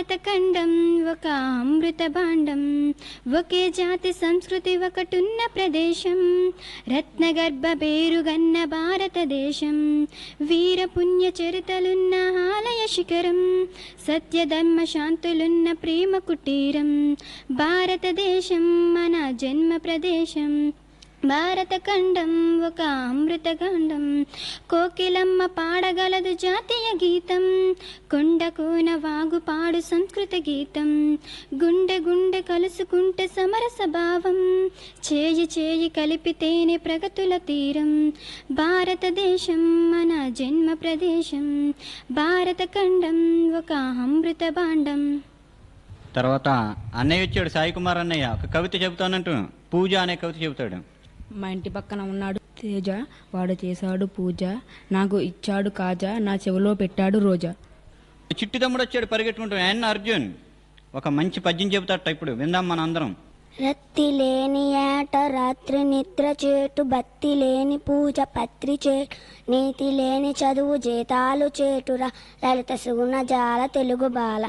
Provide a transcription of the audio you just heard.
ఖండం ఒక అమృత భాండం ఒకే జాతి సంస్కృతి ఒకటున్న ప్రదేశం రత్నగర్భ పేరుగన్న భారతదేశం వీర పుణ్య చరితలున్న ఆలయ శిఖరం సత్యధర్మ శాంతులున్న ప్రేమ కుటీరం భారతదేశం మన జన్మ ప్రదేశం భారత ఖండం ఒక అమృత ఖండం కోకిలమ్మ పాడగలదు జాతీయ గీతం కొండ కోన వాగు పాడు సంస్కృత గీతం గుండె గుండె కలుసుకుంటే సమరస భావం చేయి చేయి కలిపితేనే ప్రగతుల తీరం భారతదేశం మన జన్మ ప్రదేశం భారత ఖండం ఒక అమృత భాండం తర్వాత అన్నయ్య వచ్చాడు సాయి కుమార్ అన్నయ్య ఒక కవిత చెబుతానంటూ పూజ అనే కవిత చెబుతాడు మా ఇంటి పక్కన ఉన్నాడు తేజ వాడు చేశాడు పూజ నాకు ఇచ్చాడు కాజా నా చెవిలో పెట్టాడు రోజా చిట్టి తమ్ముడు వచ్చాడు పరిగెట్టుకుంటూ ఎన్ అర్జున్ ఒక మంచి పద్యం చెబుతాట ఇప్పుడు విందాం మన అందరం రత్తి లేని ఏట రాత్రి నిద్ర చేటు బత్తి లేని పూజ పత్రి చేటు నీతి లేని చదువు జీతాలు చేటురా లలిత సుగుణ జాల తెలుగు బాల